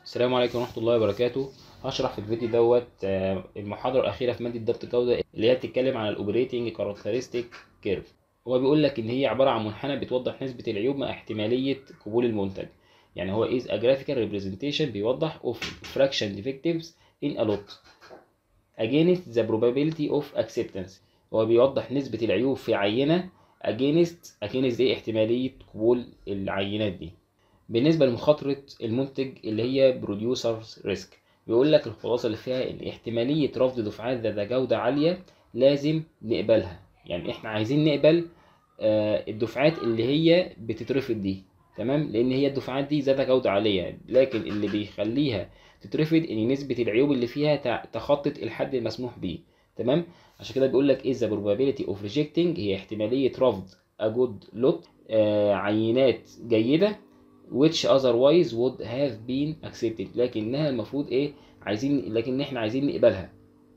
السلام عليكم ورحمة الله وبركاته هشرح في الفيديو دوت آه، المحاضرة الأخيرة في مادة ضبط الجودة اللي هي بتتكلم عن الأوبريتنج كاركترستيك كيرف هو بيقول لك إن هي عبارة عن منحنى بتوضح نسبة العيوب مع احتمالية قبول المنتج يعني هو is a graphical representation بيوضح of fraction defectives in a lot against the probability of acceptance هو بيوضح نسبة العيوب في عينة against against دي احتمالية قبول العينات دي بالنسبة لمخاطرة المنتج اللي هي بروديوسرز ريسك بيقول لك الخلاصة اللي فيها إن احتمالية رفض دفعات ذات جودة عالية لازم نقبلها يعني إحنا عايزين نقبل آه، الدفعات اللي هي بتترفض دي تمام لأن هي الدفعات دي ذات جودة عالية لكن اللي بيخليها تترفض إن نسبة العيوب اللي فيها تع- تخطط الحد المسموح بيه تمام عشان كده بيقول لك is the probability of rejecting هي احتمالية رفض a good lot آه، عينات جيدة which otherwise would have been accepted لكنها المفروض ايه عايزين لكن احنا عايزين نقبلها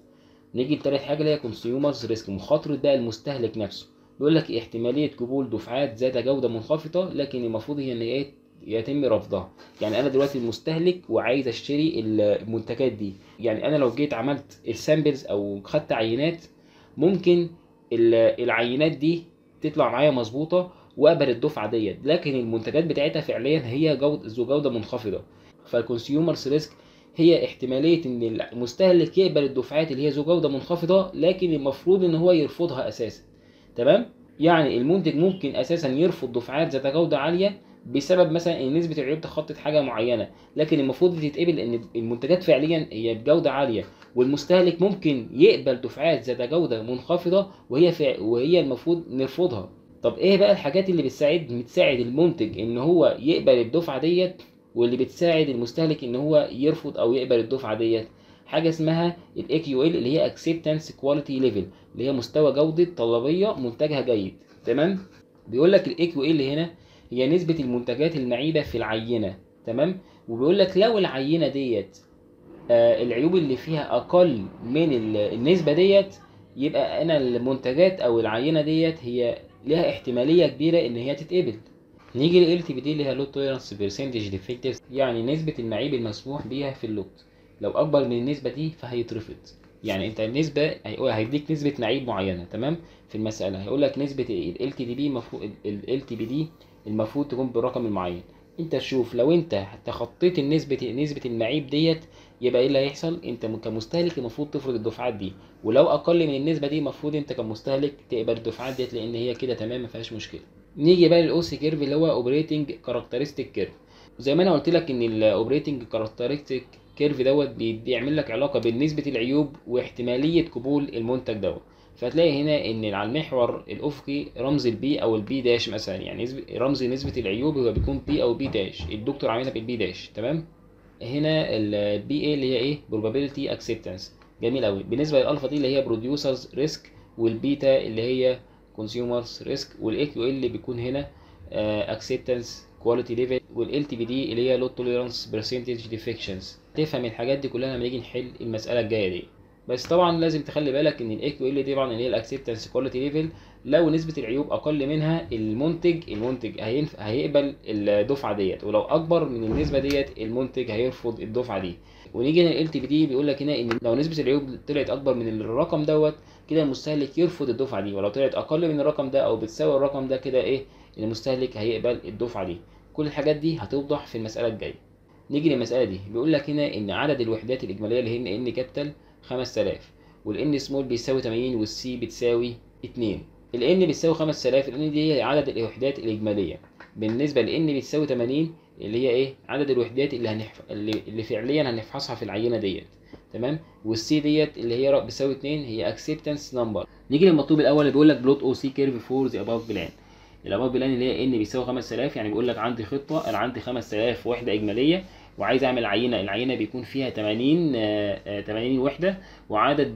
نيجي لتالت حاجه اللي هي consumers risk مخاطره بقى المستهلك نفسه بيقول لك احتماليه قبول دفعات ذات جوده منخفضه لكن المفروض هي ان ايه يتم رفضها يعني انا دلوقتي المستهلك وعايز اشتري المنتجات دي يعني انا لو جيت عملت السامبلز او خدت عينات ممكن ال- العينات دي تطلع معايا مظبوطه واقبل الدفعه ديت لكن المنتجات بتاعتها فعليا هي جودة ذو جوده منخفضه فالكونسيومرز ريسك هي احتماليه ان المستهلك يقبل الدفعات اللي هي ذو جوده منخفضه لكن المفروض ان هو يرفضها اساسا تمام يعني المنتج ممكن اساسا يرفض دفعات ذات جوده عاليه بسبب مثلا ان نسبه العيوب تخطط حاجه معينه لكن المفروض تتقبل ان المنتجات فعليا هي بجوده عاليه والمستهلك ممكن يقبل دفعات ذات جوده منخفضه وهي فع... وهي المفروض نرفضها طب ايه بقى الحاجات اللي بتساعد بتساعد المنتج ان هو يقبل الدفعه ديت واللي بتساعد المستهلك ان هو يرفض او يقبل الدفعه ديت حاجه اسمها الاي كيو ال اللي هي اكسبتنس كواليتي ليفل اللي هي مستوى جوده طلبيه منتجها جيد تمام بيقول لك الاي كيو ال هنا هي نسبه المنتجات المعيبه في العينه تمام وبيقول لك لو العينه ديت آه، العيوب اللي فيها اقل من ال- النسبه ديت يبقى انا المنتجات او العينه ديت هي لها احتماليه كبيره ان هي تتقبل نيجي لل تي بي دي اللي هي لوت توليرانس برسنتج ديفكتيف يعني نسبه المعيب المسموح بيها في اللوت لو اكبر من النسبه دي فهيترفض يعني انت النسبه هيقول هيديك نسبه معيب معينه تمام في المساله هيقول لك نسبه ال تي دي بي المفروض ال تي بي دي المفروض تكون بالرقم المعين انت تشوف لو انت تخطيت النسبه نسبه المعيب ديت يبقى ايه اللي هيحصل انت م- كمستهلك المفروض تفرض الدفعات دي ولو اقل من النسبه دي المفروض انت كمستهلك تقبل الدفعات ديت لان هي كده تمام ما فيهاش مشكله نيجي بقى للاو سي كيرف اللي هو اوبريتنج كاركترستيك كيرف زي ما انا قلت لك ان الاوبريتنج كاركترستيك كيرف دوت بي- بيعمل لك علاقه بين نسبه العيوب واحتماليه قبول المنتج دوت فتلاقي هنا ان على المحور الافقي رمز البي او البي داش مثلا يعني نسبة- رمز نسبه العيوب هو بيكون بي او بي داش الدكتور عاملها بالبي داش تمام هنا البي اي اللي هي ايه probability acceptance جميل قوي بالنسبه للالفا دي اللي هي producers risk والبيتا اللي هي consumers risk والاي كيو ال اللي بيكون هنا آه، acceptance quality level والال تي بي دي اللي هي low tolerance percentage defections تفهم الحاجات دي كلها لما نيجي نحل المساله الجايه دي بس طبعا لازم تخلي بالك ان الاي كيو ال دي طبعا اللي هي الاكسبتنس كواليتي ليفل لو نسبه العيوب اقل منها المنتج المنتج هينف... هيقبل الدفعه ديت ولو اكبر من النسبه ديت المنتج هيرفض الدفعه دي ونيجي هنا ال تي بي دي بيقول لك هنا ان لو نسبه العيوب طلعت اكبر من الرقم دوت كده المستهلك يرفض الدفعه دي ولو طلعت اقل من الرقم ده او بتساوي الرقم ده كده ايه المستهلك هيقبل الدفعه دي كل الحاجات دي هتوضح في المساله الجايه نيجي للمساله دي بيقول لك هنا ان عدد الوحدات الاجماليه اللي هي ان كابيتال 5000 والان سمول بيساوي 80 والسي بتساوي 2 الان بتساوي 5000 الان دي هي عدد الوحدات الاجماليه بالنسبه لان بتساوي 80 اللي هي ايه عدد الوحدات اللي هنحف... اللي, اللي فعليا هنفحصها في العينه ديت تمام والسي ديت اللي هي ر- بتساوي 2 هي اكسبتنس نمبر نيجي للمطلوب الاول اللي بيقول لك بلوت او سي كيرف فور ذا اباف بلان الاباف بلان اللي هي ان بيساوي 5000 يعني بيقول لك عندي خطه انا عندي 5000 وحده اجماليه وعايز اعمل عينه العينه بيكون فيها 80 آه، آه، 80 وحده وعدد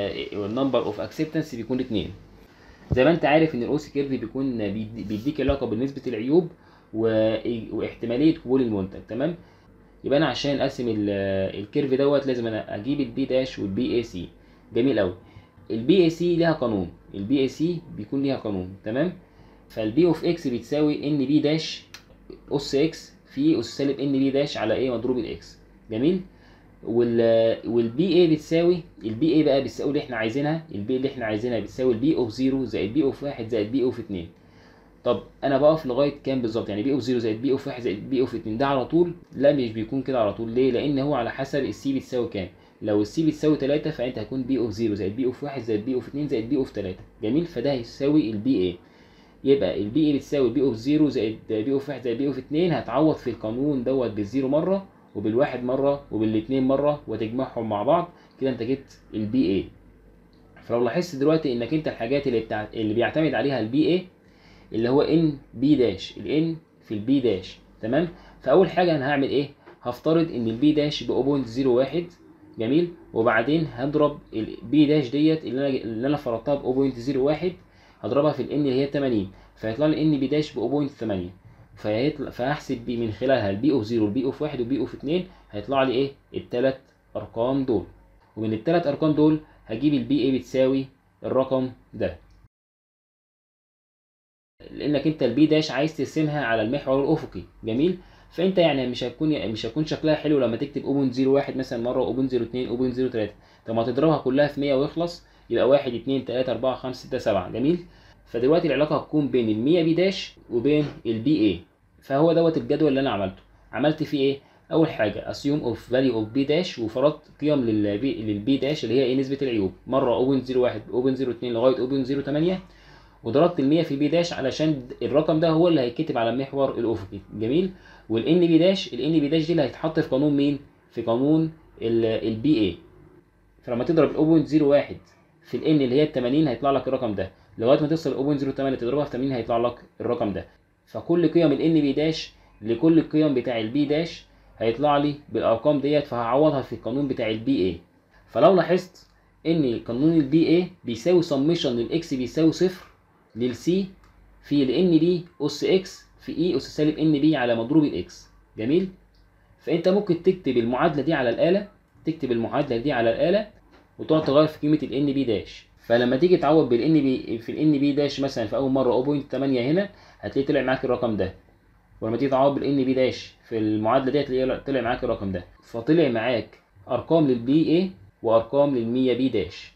النمبر اوف اكسبتنس بيكون 2 زي ما انت عارف ان الاو سي كيرف بيكون بيدي- بيديك علاقه بنسبه العيوب و- واحتماليه قبول المنتج تمام يبقى انا عشان ارسم ال- الكيرف دوت لازم انا اجيب البي داش والبي اي سي جميل قوي البي اي سي ليها قانون البي اي سي بيكون ليها قانون تمام فالبي اوف اكس بتساوي ان بي داش اس اكس في اس سالب ان بي داش على ايه مضروب الاكس جميل وال والبي اي بتساوي البي اي بقى بتساوي اللي احنا عايزينها البي اللي احنا عايزينها بتساوي البي اوف 0 زائد بي اوف 1 زائد بي اوف 2 طب انا بقف لغايه كام بالظبط يعني بي اوف 0 زائد بي اوف 1 زائد بي اوف 2 ده على طول لا مش بيكون كده على طول ليه لان هو على حسب السي بتساوي كام لو السي بتساوي 3 فانت هيكون بي اوف 0 زائد بي اوف 1 زائد بي اوف 2 زائد بي اوف 3 جميل فده هيساوي البي اي يبقى البي اي بتساوي بي اوف 0 زائد بي اوف 1 زائد بي اوف 2 هتعوض في القانون دوت بالزيرو مره وبالواحد مره وبالاثنين مره وتجمعهم مع بعض كده انت جبت البي اي فلو لاحظت دلوقتي انك انت الحاجات اللي بتاع اللي بيعتمد عليها البي اي اللي هو ان بي داش الان في البي داش تمام فاول حاجه انا هعمل ايه هفترض ان البي داش ب 0.01 جميل وبعدين هضرب البي داش ديت اللي انا اللي انا فرضتها ب 0.01 هضربها في الان اللي هي 80 فيطلع لي ان بي داش ب 0.8 فهيطلع فهحسب بي من خلالها البي اوف 0 والبي اوف 1 والبي اوف 2 هيطلع لي ايه الثلاث ارقام دول ومن الثلاث ارقام دول هجيب البي اي بتساوي الرقم ده لانك انت البي داش عايز ترسمها على المحور الافقي جميل فانت يعني مش هتكون مش هتكون شكلها حلو لما تكتب 0.01 مثلا مره 0.02 0.03 طب ما تضربها كلها في 100 ويخلص يبقى 1 2 3 4 5 6 7 جميل فدلوقتي العلاقه هتكون بين ال 100 بي داش وبين البي اي فهو دوت الجدول اللي انا عملته عملت فيه ايه اول حاجه assume of value of b داش وفرضت قيم للبي للبي داش اللي هي ايه نسبه العيوب مره 0.01 0.02 لغايه 0.08 وضربت ال 100 في بي داش علشان الرقم ده هو اللي هيتكتب على المحور الافقي جميل والان بي داش الان بي داش دي اللي هيتحط في قانون مين في قانون البي اي فلما تضرب 0.01 في الان اللي هي 80 هيطلع لك الرقم ده لغايه ما توصل 0.08 تضربها في 80 هيطلع لك الرقم ده فكل قيم الان بي داش لكل القيم بتاع البي داش هيطلع لي بالارقام ديت فهعوضها في القانون بتاع البي اي فلو لاحظت ان قانون البي اي بيساوي سميشن للاكس بيساوي صفر للسي في الان بي اس اكس في اي اس سالب ان بي على مضروب الاكس جميل فانت ممكن تكتب المعادله دي على الاله تكتب المعادله دي على الاله وتقعد تغير في قيمه الان بي داش فلما تيجي تعوض بالان بي في الان بي داش مثلا في اول مره 0.8 هنا هتلاقي طلع معاك الرقم ده ولما تيجي تعوض بالان بي داش في المعادله دي هتلاقي طلع معاك الرقم ده فطلع معاك ارقام للبي اي وارقام لل100 بي داش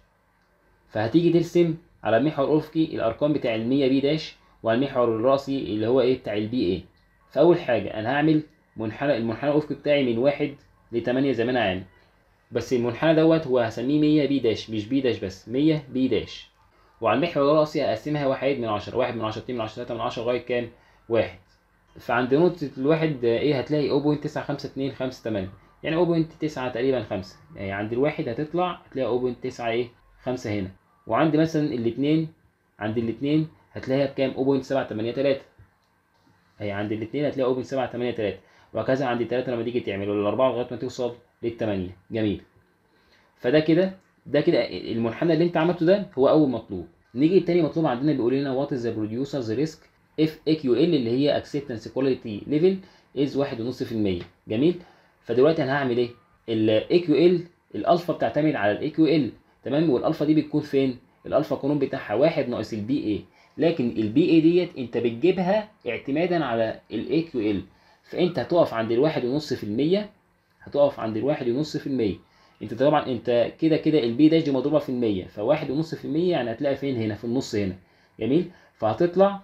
فهتيجي ترسم على المحور الافقي الارقام بتاع ال100 بي داش وعلى المحور الراسي اللي هو ايه بتاع البي اي فاول حاجه انا هعمل منحنى المنحنى الافقي بتاعي من 1 ل 8 زي ما انا عامل بس المنحنى دوت هو هسميه 100 بي داش مش بي داش بس 100 بي داش وعلى المحور الراسي هقسمها 1 من 10 1 من 10 2 من 10 3 من 10 لغايه كام 1 فعند نقطة الواحد ايه هتلاقي 0.95258 يعني 0.9 تقريبا 5 يعني عند الواحد هتطلع هتلاقي 0.9 ايه 5 هنا وعند مثلا الاثنين عند الاثنين هتلاقيها بكام 0.783 هي عند الاثنين هتلاقي 0.783 وهكذا عند الثلاثة لما تيجي تعمل والأربعة لغاية ما توصل للثمانية جميل فده كده ده كده المنحنى اللي انت عملته ده هو أول مطلوب نيجي التاني مطلوب عندنا بيقول لنا وات از ذا بروديوسرز ريسك اف اي كيو ال اللي هي اكسبتنس كواليتي ليفل از 1.5% جميل فدلوقتي انا هعمل ايه الاي كيو ال الالفا بتعتمد على الاي كيو ال تمام والالفا دي بتكون فين الالفا قانون بتاعها واحد ناقص البي اي لكن البي اي ديت انت بتجيبها اعتمادا على الاي كيو ال فانت هتقف عند الواحد ونص في المية هتقف عند الواحد ونص في المية انت طبعا انت كده كده البي داش دي مضروبه في المية فواحد ونص في المية يعني هتلاقي فين هنا في النص هنا جميل فهتطلع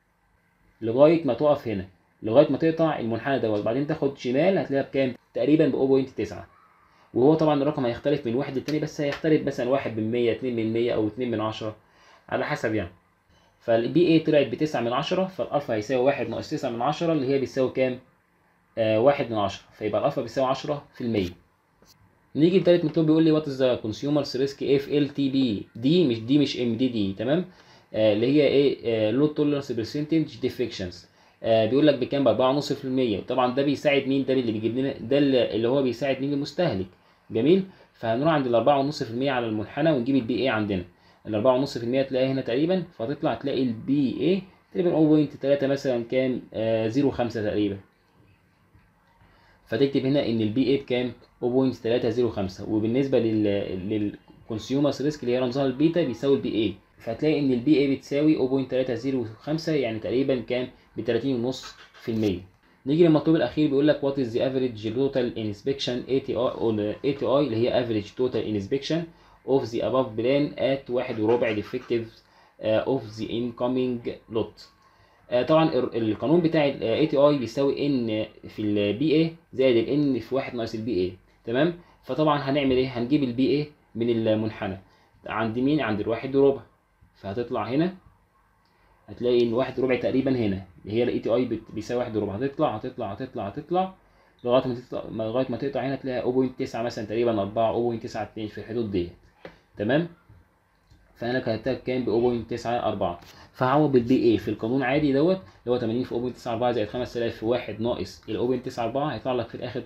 لغايه ما تقف هنا لغايه ما تقطع المنحنى دوت وبعدين تاخد شمال هتلاقيها بكام تقريبا ب 0.9 وهو طبعا الرقم هيختلف من واحد للتاني بس هيختلف مثلا واحد من 100 2 من 100 او 2 من 10 على حسب يعني فالبي اي طلعت ب 9 من 10 فالالفا هيساوي 1 ناقص 9 من 10 اللي هي بتساوي كام؟ آه 1 من 10 فيبقى الالفا بيساوي 10% نيجي لتالت مطلوب بيقول لي وات از ذا كونسيومرز ريسك اف ال تي بي دي مش دي مش ام دي دي تمام آه اللي هي ايه لو تولرنس برسنتج ديفكشنز بيقول لك بكام ب 4.5% طبعا ده بيساعد مين ده اللي بيجيب لنا ده اللي هو بيساعد مين المستهلك جميل فهنروح عند ال 4.5% على المنحنى ونجيب البي اي عندنا ال 4.5% تلاقيها هنا تقريبا فتطلع تلاقي البي اي تقريبا 0.3 مثلا كام آه 0.5 تقريبا فتكتب هنا ان البي اي بكام 0.305 وبالنسبه لل للكونسيومرز ريسك اللي هي رمزها البيتا بيساوي البي اي فهتلاقي ان البي اي بتساوي 0.305 يعني تقريبا كام ب 30.5% نيجي للمطلوب الاخير بيقول لك وات از ذا افريج توتال انسبكشن اي تي اي اي تي اي اللي هي افريج توتال انسبكشن اوف ذا اباف بلان ات واحد وربع ديفكتيف اوف ذا انكoming لوت طبعا ال- القانون بتاع الاي تي اي بيساوي ان في البي اي زائد الان في واحد ناقص البي اي تمام فطبعا هنعمل ايه هنجيب البي اي من المنحنى عند مين عند الواحد وربع فهتطلع هنا هتلاقي ان واحد وربع تقريبا هنا اللي هي الاي تي اي بيساوي واحد وربع هتطلع هتطلع هتطلع هتطلع لغايه ما تطلع لغايه ما تقطع هنا تلاقيها 0.9 مثلا تقريبا 4 0.92 في الحدود ديت تمام فانا كتبتها بكام ب 0.94 فهعوض بالبي اي في القانون عادي دوت اللي هو 80 في 0.94 زائد 5000 في 1 ناقص ال 0.94 هيطلع لك في الاخر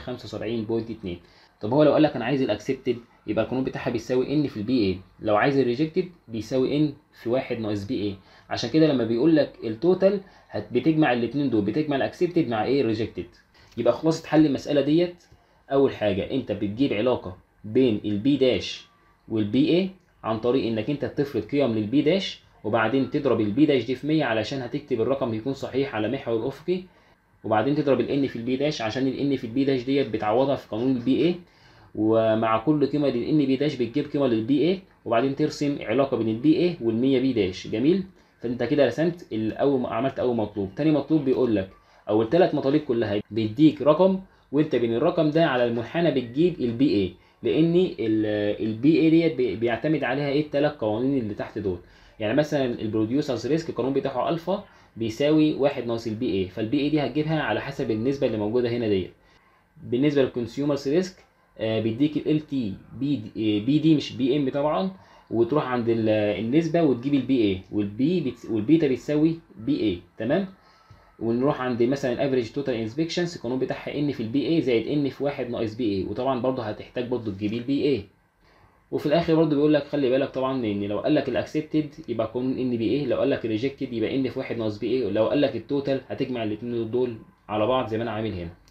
375.2 طب هو لو قال لك انا عايز الاكسبتد يبقى القانون بتاعها بيساوي ان في البي اي لو عايز الريجكتد بيساوي ان في 1 ناقص بي اي عشان كده لما بيقول لك التوتال هت- بتجمع الاثنين دول بتجمع الاكسبتد مع ايه ريجكتد يبقى خلاصه حل المساله ديت اول حاجه انت بتجيب علاقه بين البي داش والبي اي عن طريق انك انت تفرض قيم للبي داش وبعدين تضرب البي داش دي في 100 علشان هتكتب الرقم يكون صحيح على محور الافقي وبعدين تضرب الان في البي داش عشان الان في البي داش ديت بتعوضها في قانون البي اي ومع كل قيمه للان بي داش بتجيب قيمه للبي اي وبعدين ترسم علاقه بين البي اي وال100 بي داش جميل فانت كده رسمت الاول عملت اول مطلوب تاني مطلوب بيقول لك او الثلاث مطالب كلها بيديك رقم وانت بين الرقم ده على المنحنى بتجيب البي اي لان البي اي ديت بي- بيعتمد عليها ايه الثلاث قوانين اللي تحت دول يعني مثلا البروديوسرز ريسك القانون بتاعه الفا بيساوي واحد ناقص البي اي فالبي اي دي هتجيبها على حسب النسبه اللي موجوده هنا ديت بالنسبه للكونسيومرز ريسك بيديك ال تي بي بي دي مش بي ام طبعا وتروح عند ال- النسبه وتجيب البي اي والبي بت- والبيتا بتساوي بي اي تمام ونروح عند مثلا افريج توتال انسبكشنز القانون بتاعها ان في البي اي زائد ان في واحد ناقص بي اي وطبعا برضه هتحتاج برضه تجيبي البي اي وفي الاخر برضه بيقول لك خلي بالك طبعا ان لو قال لك الاكسبتد يبقى قانون ان بي اي لو قال لك الريجكتد يبقى ان في واحد ناقص بي اي لو قال لك التوتال هتجمع الاثنين دول على بعض زي ما انا عامل هنا